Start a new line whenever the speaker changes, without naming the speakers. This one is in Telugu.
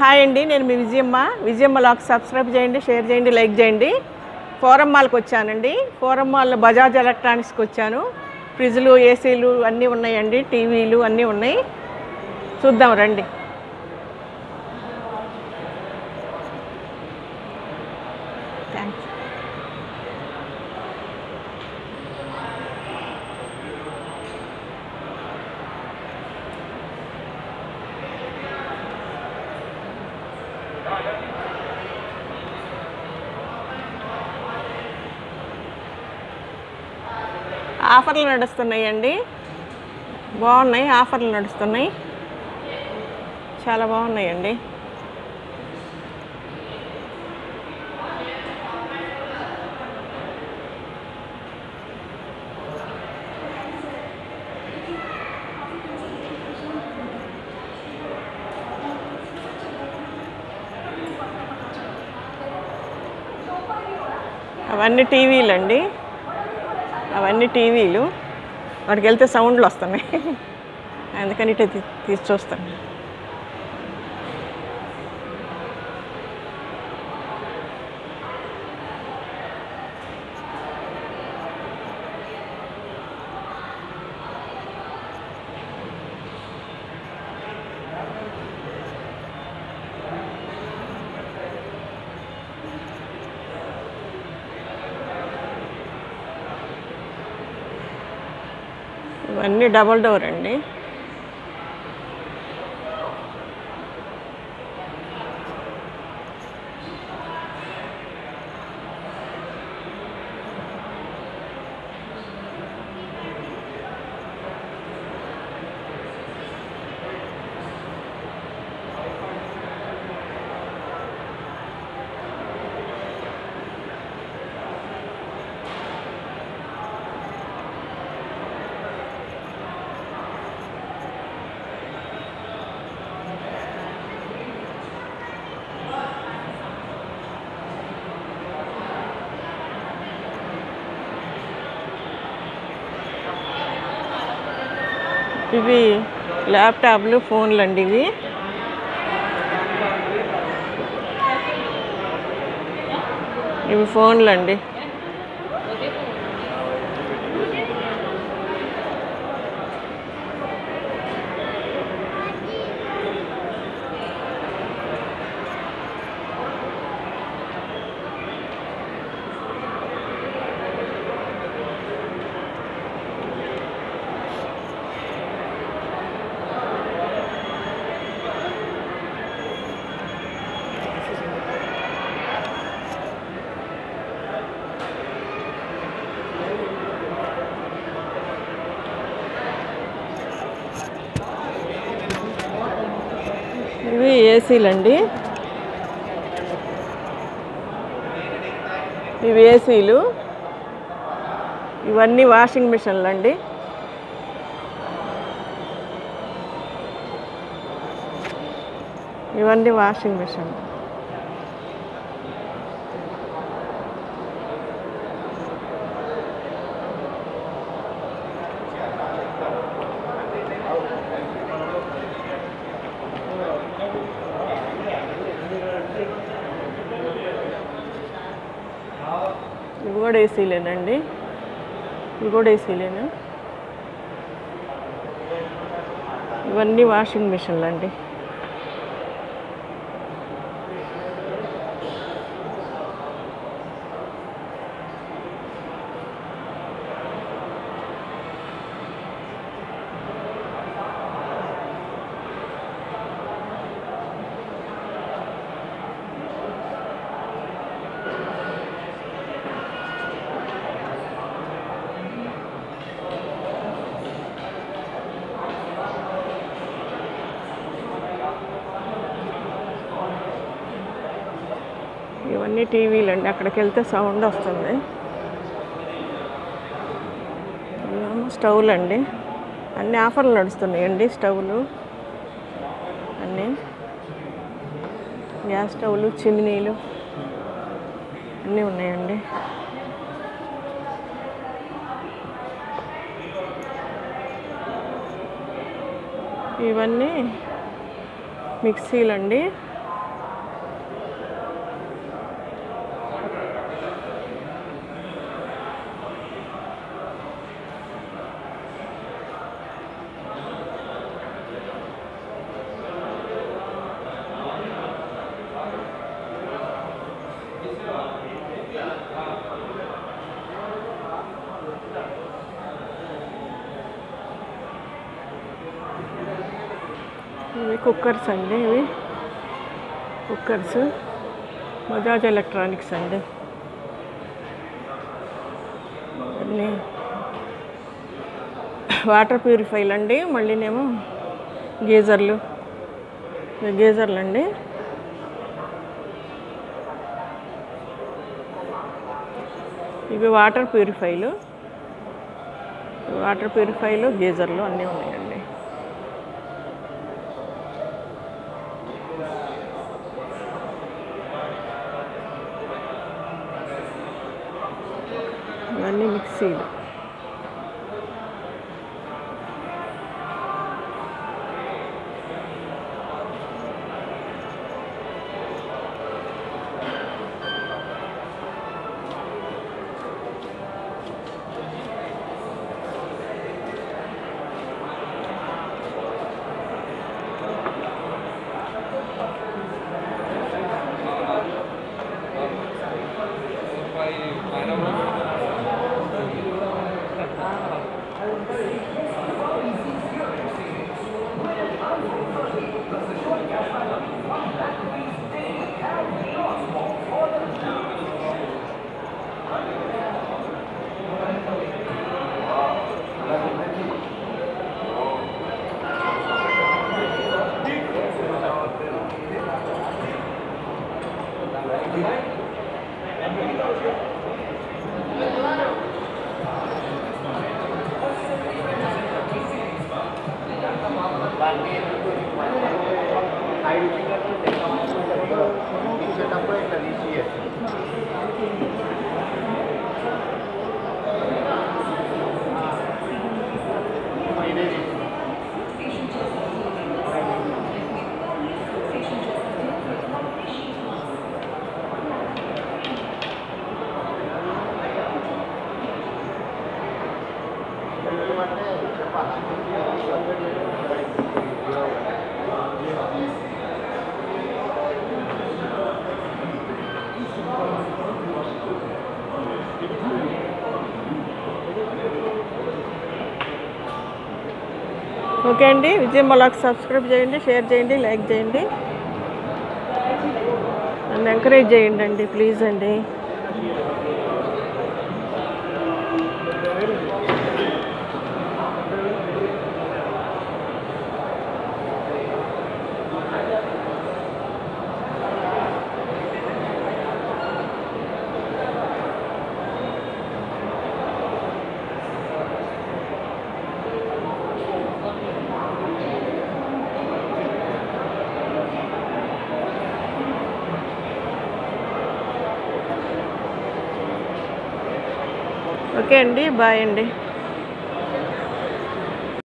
హాయ్ అండి నేను మీ విజయమ్మ విజయమ్మ లాక్ సబ్స్క్రైబ్ చేయండి షేర్ చేయండి లైక్ చేయండి ఫోరం మాల్కి వచ్చానండి ఫోరం మాల్లో బజాజ్ ఎలక్ట్రానిక్స్కి వచ్చాను ఫ్రిడ్జ్లు ఏసీలు అన్నీ ఉన్నాయండి టీవీలు అన్నీ ఉన్నాయి చూద్దాం రండి థ్యాంక్స్ ఆఫర్లు నడుస్తున్నాయండి బాగున్నాయి ఆఫర్లు నడుస్తున్నాయి చాలా బాగున్నాయండి అవన్నీ టీవీలు అండి అవన్నీ టీవీలు వాటికి వెళ్తే సౌండ్లు వస్తున్నాయి అందుకని ఇటు తీ- తీసి చూస్తాను ఇవన్నీ డబల్ డోర్ అండి ఇవి ల్యాప్టాప్లు ఫోన్లు అండి ఇవి ఇవి ఫోన్లు అండి ఇవి ఏసీలు అండి ఇవి ఏసీలు ఇవన్నీ వాషింగ్ మిషన్లు అండి ఇవన్నీ వాషింగ్ మిషన్ ఇవి కూడా ఏసీలేనండి ఇవి కూడా ఏసీలేనా ఇవన్నీ వాషింగ్ మిషన్లు అండి ఇవన్నీ టీవీలు అండి అక్కడికి వెళ్తే సౌండ్ వస్తుంది ఇవేమో స్టవ్లు అండి అన్ని ఆఫర్లు నడుస్తున్నాయండి స్టవ్లు అన్నీ గ్యాస్ స్టవ్లు చిమ్నీలు అన్నీ ఉన్నాయండి ఇవన్నీ మిక్సీలు అండి కుక్కర్స్ అండి ఇవి కుక్కర్స్ బజాజ్ ఎలక్ట్రానిక్స్ అండి అన్నీ వాటర్ ప్యూరిఫైలు అండి మళ్ళీనేమో గీజర్లు ఇవి గీజర్లు అండి ఇవి వాటర్ ప్యూరిఫైలు వాటర్ ప్యూరిఫైలు గీజర్లు అన్నీ ఉన్నాయండి ఇవన్నీ మిక్సీలు
తీసేటప్పుడు ఇట్లా తీసేయచ్చు ఇదే తీసి
ఓకే అండి విజయ్ మలాక్ సబ్స్క్రైబ్ చేయండి షేర్ చేయండి లైక్ చేయండి నన్ను ఎంకరేజ్ చేయండి అండి ప్లీజ్ అండి ఓకే అండి బాయ్ అండి